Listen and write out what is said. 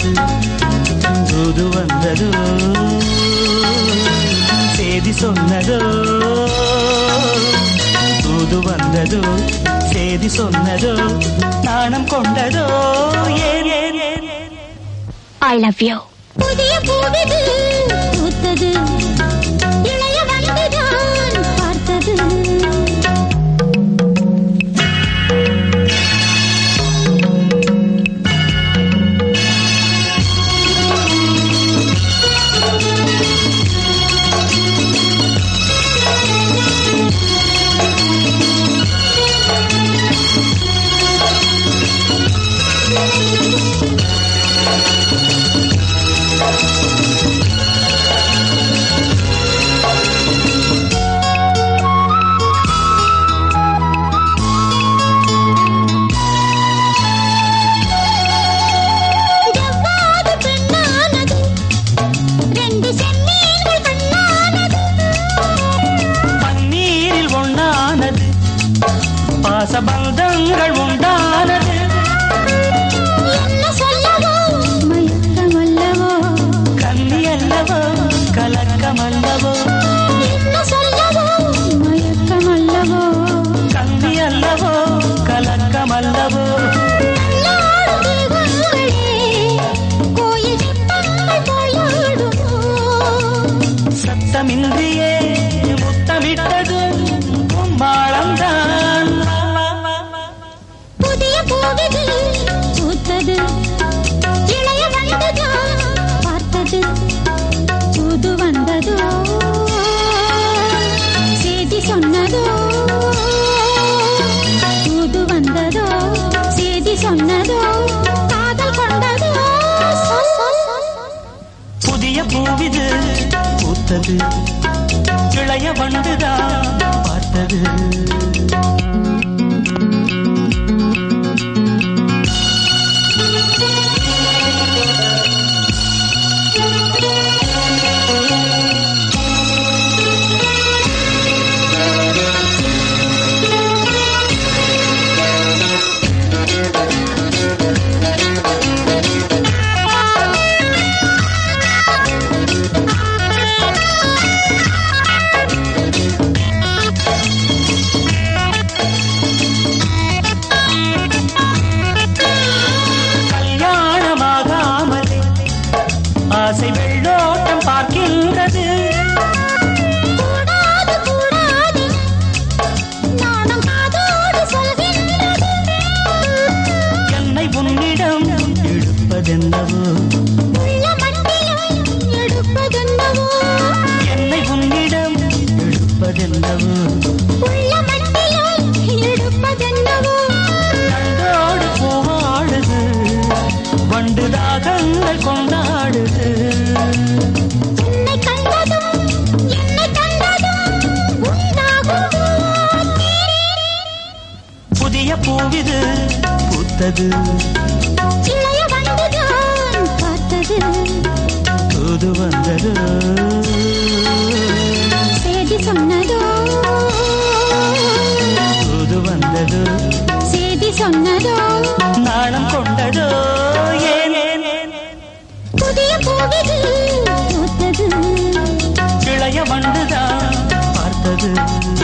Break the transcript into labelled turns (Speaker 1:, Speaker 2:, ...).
Speaker 1: வந்தது தூது வந்ததோ செய்தி சொன்னதோ தூது வந்ததோ செய்தி சொன்னதோ நாணம் கொண்டதோ ஏன் ஏன் ஏன் ஏன்
Speaker 2: ஐ லவ் யூ
Speaker 3: புதிய பூவிது பூத்தது இளைய வந்துதான் பார்த்தது ஜவ்வாது பெண்ணானது ரெண்டு செம்மீன்கள் கண்ணானது
Speaker 1: பன்னீரில் ஒண்ணானது பாசபந்தங்கள் உண்டானது
Speaker 3: என்ன சொல்லவோ மயக்கமல்லவோ
Speaker 1: கண்ணி அல்லவோ கலக்கமல்லவோ
Speaker 3: என்ன சொல்லவோ மயக்கமல்லவோ
Speaker 1: கண்ணி அல்லவோ கலக்கமல்லவோ
Speaker 3: நாடும் தெய்வங்களே கோயில் சிற்பங்கள் போலாடுமோ
Speaker 1: சத்தமின்றியே முத்தமிட்டது கும்மாளம்தான்
Speaker 3: புதிய பூவிது பூத்தது இளைய வந்ததோ பார்த்தது புது வந்ததோ செய்தி சொன்னதோ புது வந்ததோ செய்தி சொன்னதோ காதல் கொண்டதோ சொல், சொல், சொல்.
Speaker 1: புதிய பூவிது பூத்தது இளைய வண்டுதான் பார்த்தது கல்யாணமாகாமலே ஆசை வெள்ளோட்டம் பார்க்கின்றது
Speaker 3: கூடாது கூடாது நாணம் காதோடு சொல்கின்றது
Speaker 1: என்னை உன்னிடம் எடுப்பதென்னவோ
Speaker 3: உள்ள மட்டிலும் எடுப்பதென்னவோ
Speaker 1: என்னை உன்னிடம் எடுப்பதென்னவோ
Speaker 3: உள்ள மட்டிலும் எடுப்பதென்னவோ
Speaker 1: கண்டோடு பூவாடுது வண்டு தாகங்கள் கொண்டாடுது
Speaker 3: உன்னை கண்டதும் என்னை கண்டதும் உண்டாகும்
Speaker 1: புதிய பூவிது பூத்தது
Speaker 3: இளைய வந்துதான் பார்த்தது
Speaker 1: தூது வந்தது
Speaker 3: செய்தி சொன்னதோ
Speaker 1: தூது வந்தது
Speaker 3: செய்தி சொன்னதோ
Speaker 1: நாணம் கொண்டதோ ஏன் ஏன் ஏன்
Speaker 3: புதிய பூவிது பூத்தது
Speaker 1: இளைய வண்டுதான் பார்த்தது